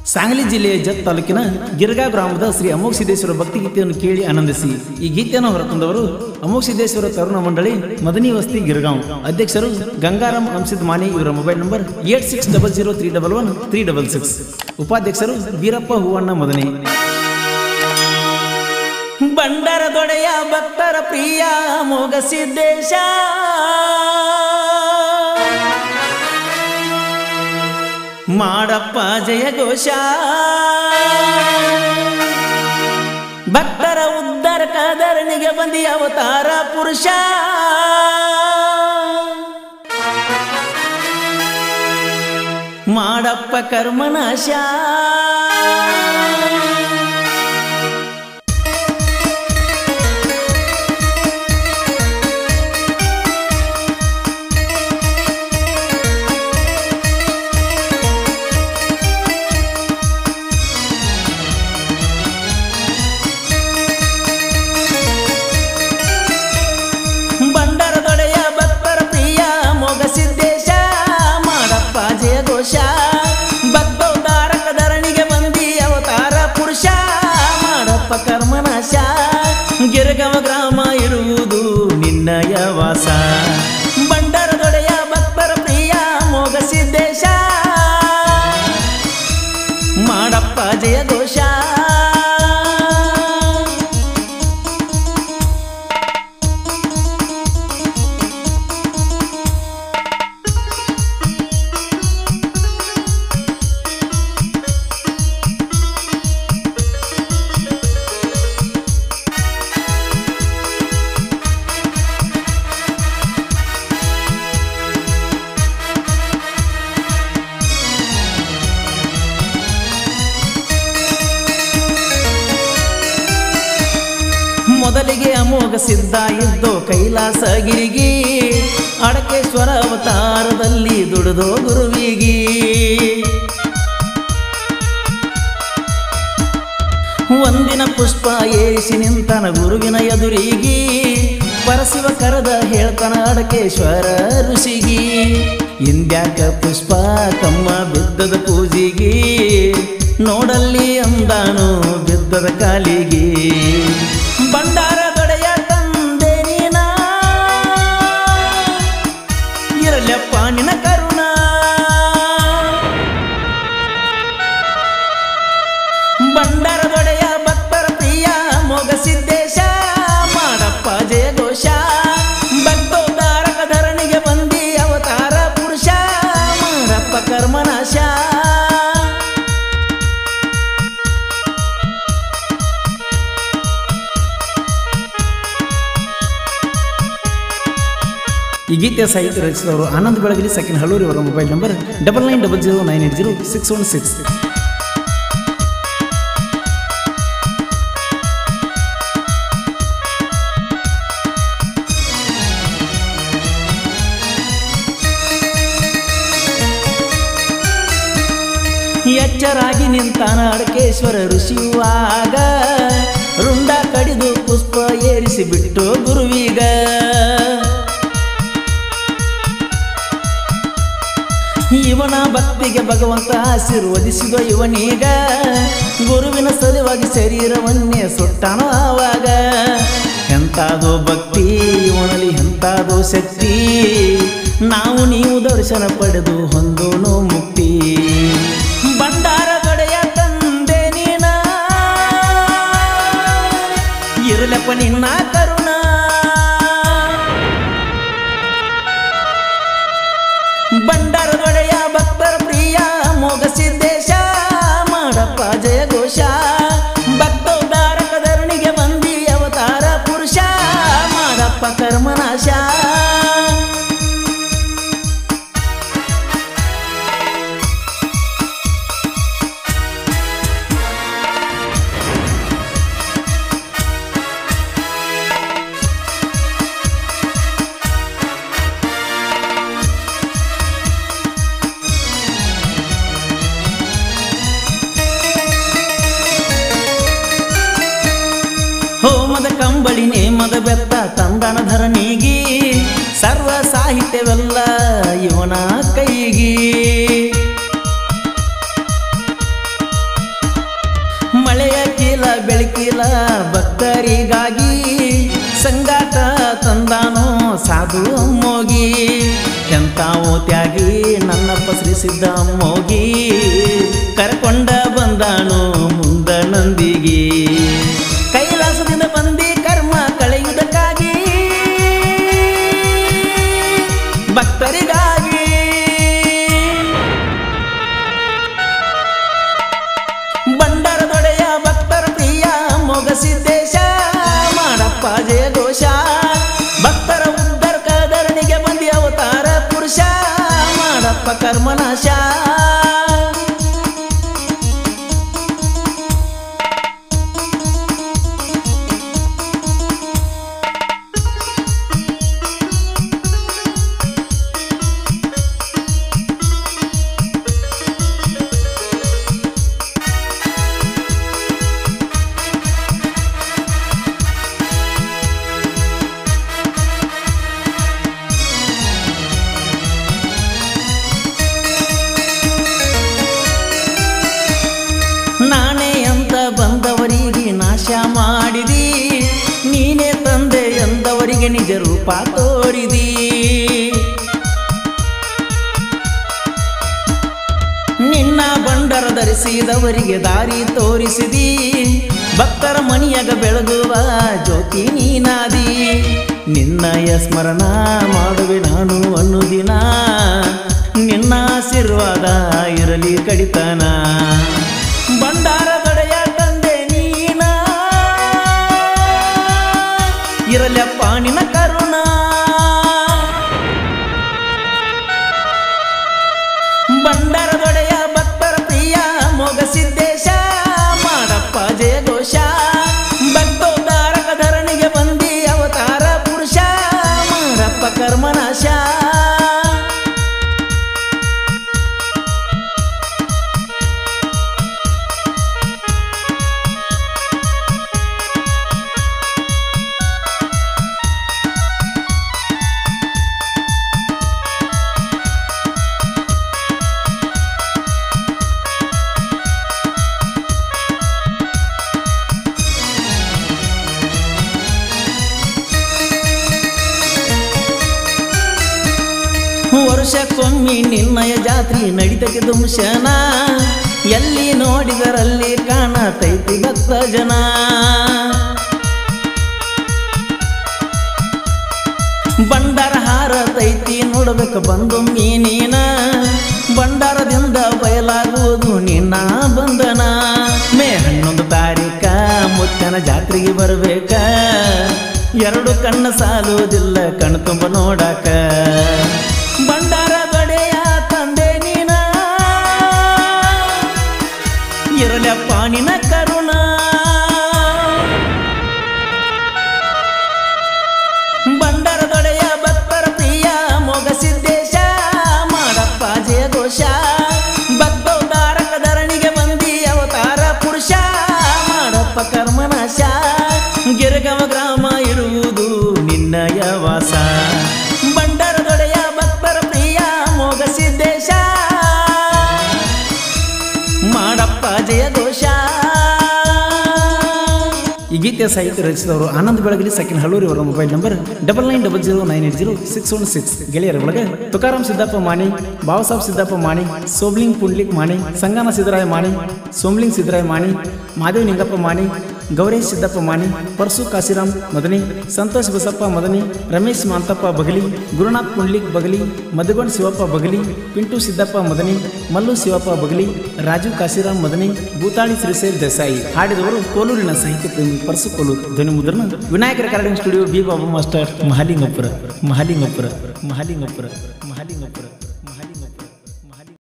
ಸಾಂಗ್ಲಿ ಜಿಲ್ಲೆಯ ಜತ್ ತಾಲೂಕಿನ ಗಿರ್ಗಾ ಗ್ರಾಮದ ಶ್ರೀ ಅಮೋಘ ಸಿದ್ದೇಶ್ವರ ಭಕ್ತಿ ಗೀತೆಯನ್ನು ಕೇಳಿ ಆನಂದಿಸಿ ಈ ಗೀತೆಯನ್ನು ಹೊರತಂದವರು ಅಮೋಘ ಸಿದ್ದೇಶ್ವರ ತರುಣ ಮಂಡಳಿ ಮದನಿ ವಸ್ತಿ ಗಿರ್ಗಾಂವ್ ಅಧ್ಯಕ್ಷರು ಗಂಗಾರಾಮ್ ಅಂಶಿದ್ ಮಾನಿ ಇವರ mobile number eight six double zero three double one three double six ಉಪಾಧ್ಯಕ್ಷರು ವೀರಪ್ಪ ಹೂವಣ್ಣ ಮದನಿ ಬಂಡರ ದೊಡೆಯ ಭಕ್ತರ ಪ್ರಿಯ ಮೋಗ ಸಿದ್ದೇಶ ಮಾಡಪ್ಪ ಜಯ ಘೋಷ ಭಕ್ತರ ಉದ್ಧಾರ ಕಾದರಣಿಗೆ ಬಂದಿ ಅವತಾರ ಪುರುಷ ಮಾಡಪ್ಪ ಕರ್ಮನಾಶ ಬಂಡರ ದೊಡೆಯ ಭಕ್ತರ ಪ್ರಿಯ ಮೊಗ ಸಿದ್ದೇಶ ಮಾಡಪ್ಪ ಜಯ ಘೋಷ ಭಕ್ತೋದ್ಧಾರಕ ಧರಣಿಗೆ ಬಂದಿ ಅವತಾರ ಪುರುಷ ಮಾಡಪ್ಪ ಕರ್ಮನಾಶ ಗಿರಗವ ಗ್ರಾಮ ಇರುವುದು ನಿನ್ನಯ ವಾಸ ಬಂಡರ ದೊಡೆಯ ಭಕ್ತರ ಪ್ರಿಯ ಮೊಗ ಸಿದ್ದೇಶ ಮಾಡಪ್ಪ ಜಯ ಘೋಷ ಮೊದಲಿಗೆ ಅಮೋಘ ಸಿದ್ಧ ಇದ್ದೋ ಕೈಲಾಸಗಿರಿಗೆ ಅಡಕೇಶ್ವರ ಅವತಾರದಲ್ಲಿ ದುಡಿದೋ ಗುರುವಿಗಿ ಒಂದಿನ ಪುಷ್ಪ ಏರಿಸಿ ನಿಂತನ ಗುರುವಿನ ಎದುರಿಗೆ ಪರಶಿವ ಕರೆದ ಹೇಳ್ತನ ಅಡಕೇಶ್ವರ ಋಷಿಗಿ ಇಂದ್ಯಾಕ ಪುಷ್ಪ ಕಮ್ಮ ಬಿದ್ದದ ಪೂಜಿಗೆ ನೋಡಲ್ಲಿ ಅಂದಾನು ಬಿದ್ದದ ಕಾಲಿಗೆ ಬಂಡಾರ ದೊಡೆಯ ತಂದೆ ನೀನ ಇರಲಪ್ಪ ನಿನ ಕರುಣ ಬಂಡಾರ ದೊಡೆಯ ಭಕ್ತರ ಪ್ರಿಯ ಮೊಗ ಸಿದ್ದೇಶ ಮಾಡಪ್ಪ ಜಯ ಘೋಷ ಭಕ್ತೋದ್ಧಾರಕ ಧರಣಿಗೆ ಬಂದಿ ಅವತಾರ ಪುರುಷ ಮಾಡಪ್ಪ ಕರ್ಮನಾಶ ಈ ಗೀತೆಯ ಸಾಹಿತ್ಯ ರಚಿಸಿದವರು ಆನಂದ್ ಬೆಳಗಲಿ ಸೆಕೆಂಡ್ ಹಳ್ಳೂರಿ ಅವರ mobile number double nine double zero nine eight zero six one six ಎಚ್ಚರಾಗಿ ನಿಂತಾನ ಅಡಕೇಶ್ವರ ಋಷಿಯುವಾಗ ರುಂಡ ಕಡಿದು ಪುಷ್ಪ ಏರಿಸಿ ಬಿಟ್ಟು ಗುರುವೀಗ ಇವನ ಭಕ್ತಿಗೆ ಭಗವಂತ ಆಶೀರ್ವದಿಸಿದ ಇವನೀಗ ಗುರುವಿನ ಸಲುವಾಗಿ ಶರೀರವನ್ನೇ ಸುಟ್ಟಾನೋ ಆವಾಗ ಎಂತಾದೋ ಭಕ್ತಿ ಇವನಲ್ಲಿ ಎಂತಾದೋ ಶಕ್ತಿ ನಾವು ನೀವು ದರ್ಶನ ಪಡೆದು ಹೊಂದೋನು ಮುಕ್ತಿ ಬಂಡಾರ ದೊಡೆಯ ತಂದೆ ನೀನ ಇರಲಪ್ಪ ನಿನ್ನ ಕರುಣ ಬಂಡಾರ ದೊಡೆಯ ಭಕ್ತರ ಪ್ರಿಯ ಮೋಗ ಸಿದ್ದೇಶ ಮಾಡಪ್ಪ ಜಯ ಘೋಷ ಭಕ್ತೋದ್ಧಾರಕ ಧರಣಿಗೆ ಬಂದಿ ಅವತಾರ ಪುರುಷ ಮಾಡಪ್ಪ ಕರ್ಮನಾಶ ಹೋಮದ ಕಂಬಳಿ ನೇಮದ ಬೆತ್ತ ತಂದನ ಧರಣಿಗಿ ಸರ್ವ ಸಾಹಿತ್ಯವೆಲ್ಲ ಇವನ ಕೈಗಿ ಭಕ್ತರಿಗಾಗಿ ಸಂಗಾಟ ತಂದಾನು ಸಾಧು ಮೋಗಿ ಎಂತ ತ್ಯಾಗಿ ನನ್ನಪ್ಪ ಶ್ರೀ ಸಿದ್ಧ ಮೋಗಿ ಕರ್ಕೊಂಡ ಬಂದಾನು ಮುಂದ ನಂದಿಗಿ ಕೈಲಾಸದಿಂದ ಬಂದಿ ಕರ್ಮ ಕಳೆಯುವುದಕ್ಕಾಗಿ ಭಕ್ತರಿಗಾಗಿ ಬಂಡರದೊಡೆಯ ಭಕ್ತರ ಪ್ರಿಯ ಮೊಗಸಿದ್ದೇಶ ಮಾಡಪ್ಪ ಜಯ ಘೋಷ ಭಕ್ತರ ಉದ್ಧರ ಕದರಣಿಗೆ ಬಂದಿ ಅವತಾರ ಪುರುಷ ಮಾಡಪ್ಪ ಕರ್ಮನಾಶ ನಾನೇ ಅಂತ ಬಂದವರಿಗೆ ನಾಶ ಮಾಡಿದಿ ನೀನೇ ತಂದೆ ಎಂದವರಿಗೆ ನಿಜ ರೂಪ ತೋರಿದಿ ನಿನ್ನ ಬಂಡರ ಧರಿಸಿದವರಿಗೆ ದಾರಿ ತೋರಿಸಿದಿ ಭಕ್ತರ ಮನಿಯಾಗ ಬೆಳಗುವ ಜ್ಯೋತಿ ನೀನಾದಿ ನಿನ್ನಯ ಸ್ಮರಣ ಮಾಡುವೆ ನಾನು ಅನ್ನುದಿನ ನಿನ್ನ ಆಶೀರ್ವಾದ ಇರಲಿ ಕಡಿತನ ಬಂಡಾರ ದೊಡೆಯ ತಂದೆ ನೀನ ಇರಲಪ್ಪ ನಿನ್ನ ಕರುಣ ಬಂಡಾರ ದೊಡೆಯ ಭಕ್ತರ ಪ್ರಿಯ ಮೊಗಸಿದ್ದೇಶ ಮಾಡಪ್ಪ ಜಯ ಘೋಷ ಭಕ್ತೋದ್ಧಾರಕ ಧರಣಿಗೆ ಬಂದಿ ಅವತಾರ ಪುರುಷ ಮಾಡಪ್ಪ ಕರ್ಮನಾಶ ವರ್ಷಕ್ಕೊಮ್ಮೆ ನಿನ್ನಯ ಜಾತ್ರೆ ನಡಿತಕ್ಕೆ ದುಂಶನ ಎಲ್ಲಿ ನೋಡಿದರಲ್ಲಿ ಕಾಣತೈತಿ ಭಕ್ತ ಜನ ಬಂಡಾರ ಹಾರತೈತಿ ನೋಡ್ಬೇಕು ಬಂದು ಮೀನಿನ ಬಂಡಾರದಿಂದ ಬಯಲಾಗುವುದು ನಿನ್ನ ಬಂಧನ ಮೇ ಹನ್ನೊಂದು ತಾರೀಕ ಮುತ್ತನ ಜಾತ್ರೆಗೆ ಬರಬೇಕ ಎರಡು ಕಣ್ಣ ಸಾಲುವುದಿಲ್ಲ ಕಣ್ ತುಂಬ ನೋಡಾಕ ಬಂಡಾರ ದೊಡೆಯ ತಂದೆ ನೀನ ಇರಲಪ್ಪ ನಿನ ಕರುಣ ಬಂಡರ ದೊಡೆಯ ಭಕ್ತರ ಪ್ರಿಯ ಮೊಗಸಿದ್ದೇಶ ಮಾಡಪ್ಪ ಜಯ ಘೋಷ ಭಕ್ತೋದ್ಧಾರಕ ಧರಣಿಗೆ ಬಂದಿ ಅವತಾರ ಪುರುಷ ಮಾಡಪ್ಪ ಕರ್ಮನಾಶ ಗಿರಗವ ಗ್ರಾಮ ಇರುವುದು ನಿನ್ನಯ ವಾಸ ಬಂಡರ ದೊಡೆಯ ಭಕ್ತರ ಪ್ರಿಯ ಮೊಗಸಿದ್ದೇಶ ಮಾಡಪ್ಪ ಜಯ ಘೋಷ ಈ ಗೀತೆಯ ಸಾಹಿತ್ಯ ರಚಿಸಿದವರು ಆನಂದ್ ಬೆಳಗಲಿ ಸೆಕೆಂಡ್ ಹಳೂರಿ ಅವರ mobile number double nine double zero nine eight zero six one six ಗೆಳೆಯರ ಒಳಗೆ ತುಕಾರಾಮ್ ಸಿದ್ದಪ್ಪ ಮಾಣಿ ಬಾಬಾಸಾಬ್ ಸಿದ್ದಪ್ಪ ಮಾಣಿ ಸೋಬ್ಲಿಂಗ್ ಪುಂಡ್ಲಿಕ್ ಮಾಣಿ ಸಂಗನ ಸಿದ್ದರಾಯ ಮಾಣಿ ಸೋಮ್ಲಿಂಗ್ ಸಿದ್ದರಾಯ ಮಾಣಿ ಮಾದೇವ್ ನಿಂಗಪ್ಪ ಮಾಣಿ ಗೌರೇಶ್ ಸಿದ್ದಪ್ಪ ಮಾಣಿ ಪರ್ಸು ಕಾಶಿರಾಮ್ ಮದನಿ ಸಂತೋಷ್ ಬಸಪ್ಪ ಮದನಿ ರಮೇಶ್ ಮಾಂತಪ್ಪ ಬಗಲಿ ಗುರುನಾಥ್ ಪುಂಡ್ಲಿಕ್ ಬಗಲಿ ಮಧುಗೊಂಡ್ ಶಿವಪ್ಪ ಬಗಲಿ ಪಿಂಟು ಸಿದ್ದಪ್ಪ ಮದನಿ ಮಲ್ಲು ಶಿವಪ್ಪ ಬಗಲಿ ರಾಜು ಕಾಶಿರಾಮ್ ಮದನಿ ಭೂತಾಳಿ ಶ್ರೀಶೈಲ್ ದೇಸಾಯಿ ಹಾಡಿದವರು ಕೋಲೂರಿನ ಸಾಹಿತ್ಯ ಪ್ರೇಮಿ ಪರ್ಸು ಕೋಲೂರು ಧ್ವನಿ ಮುದ್ರಣ Vinayaka recording studio B Babu master Mahalingapura Mahalingapura Mahalingapura Mahalingapura